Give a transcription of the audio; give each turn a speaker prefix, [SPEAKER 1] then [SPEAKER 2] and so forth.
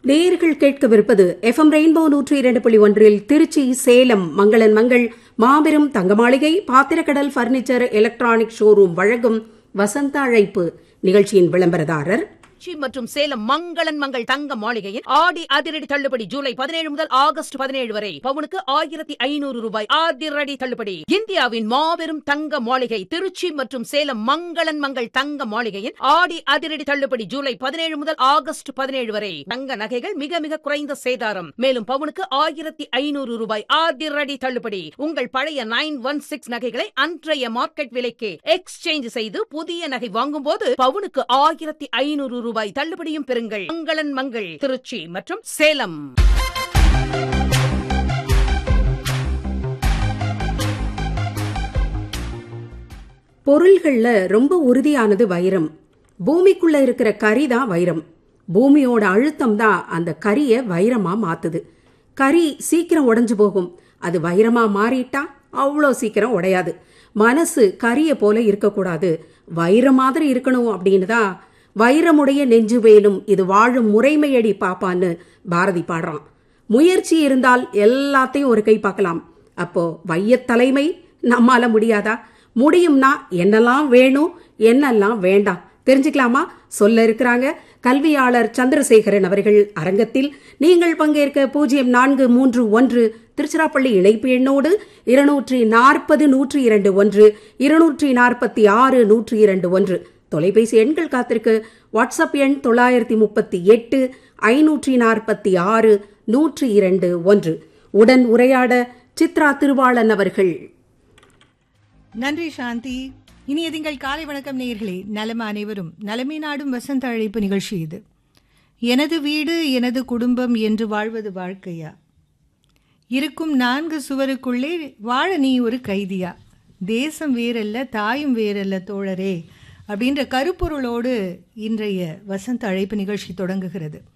[SPEAKER 1] நேயர்கள் கேட்கவிருப்பது FM rainbow நூற்றி இரண்டு புள்ளி ஒன்றில் திருச்சி சேலம் மங்களன் மங்கள் மாபெரும் தங்கமாளிகை பாத்திரக்கடல் பர்னிச்சர் எலக்ட்ரானிக் ஷோரூம் வழங்கும் வசந்த அழைப்பு நிகழ்ச்சியின் விளம்பரதாரர்
[SPEAKER 2] திருச்சி மற்றும் சேலம் மங்களன் மங்கள் தங்க மாளிகையில் ஆடி அதிரடி தள்ளுபடி ஜூலை பதினேழு முதல் ஆகஸ்ட் பதினேழு வரை பவுனுக்கு ஆயிரத்தி ஐநூறு ரூபாய் அதிரடி தள்ளுபடி இந்தியாவின் மாபெரும் தங்க மாளிகை திருச்சி மற்றும் சேலம் மங்களன் மங்கள் தங்க மாளிகையில் ஆடி அதிரடி தள்ளுபடி ஜூலை பதினேழு முதல் ஆகஸ்ட் பதினேழு வரை தங்க நகைகள் மிக மிக குறைந்த சேதாரம் மேலும் பவுனுக்கு ஆயிரத்தி ஐநூறு ரூபாய் அதிரடி தள்ளுபடி உங்கள் பழைய நைன் ஒன் சிக்ஸ் நகைகளை அன்றைய மார்க்கெட் விலைக்கு எக்ஸ்சேஞ்ச் செய்து புதிய நகை வாங்கும் போது பவுனுக்கு ஆயிரத்தி ஐநூறு ரூபாய் தள்ளுபடியும் பெறுங்கள் மங்களன் மங்கள் திருச்சி மற்றும் சேலம்
[SPEAKER 1] பொருள்கள்ல ரொம்ப உறுதியானது வைரம் பூமிக்குள்ள இருக்கிற கரி தான் வைரம் பூமியோட அழுத்தம் தான் அந்த கரியை வைரமா மாத்துது கரி சீக்கிரம் உடைஞ்சு போகும் அது வைரமா மாறிட்டா அவ்வளோ சீக்கிரம் உடையாது மனசு கரிய போல இருக்கக்கூடாது வைரம் மாதிரி இருக்கணும் அப்படின்னு தான் வைரமுடைய நெஞ்சு வேலும் இது வாழும் முறைமையடி பாப்பான்னு பாரதி பாடுறான் முயற்சி இருந்தால் எல்லாத்தையும் ஒரு கை பார்க்கலாம் அப்போ வையத் தலைமை நம்மால முடியாதா முடியும்னா என்னெல்லாம் வேணும் என்னெல்லாம் வேண்டாம் தெரிஞ்சுக்கலாமா சொல்ல இருக்கிறாங்க கல்வியாளர் சந்திரசேகரன் அவர்கள் அரங்கத்தில் நீங்கள் பங்கேற்க பூஜ்ஜியம் நான்கு மூன்று ஒன்று திருச்சிராப்பள்ளி இணைப்பு எண்ணோடு இருநூற்றி நாற்பது நூற்றி இரண்டு ஒன்று இருநூற்றி நாற்பத்தி ஆறு நூற்றி இரண்டு ஒன்று தொலைபேசி எண்கள் காத்திருக்கு வாட்ஸ்அப் எண் தொள்ளாயிரத்தி முப்பத்தி எட்டு ஐநூற்றி நாற்பத்தி ஆறு நூற்றி இரண்டு ஒன்று உடன் உரையாட சித்ரா திருவாளன் அவர்கள்
[SPEAKER 3] நன்றி சாந்தி இனிய திங்கள் காலை வணக்கம் நேயர்களே நலம் அனைவரும் நலமே நாடும் வசந்த அழைப்பு நிகழ்ச்சி இது எனது வீடு எனது குடும்பம் என்று வாழ்வது வாழ்க்கையா இருக்கும் நான்கு சுவருக்குள்ளே வாழ நீ ஒரு கைதியா தேசம் வேறல்ல தாயும் வேறல்ல தோழரே அப்படின்ற கருப்பொருளோடு இன்றைய வசந்த அழைப்பு நிகழ்ச்சி தொடங்குகிறது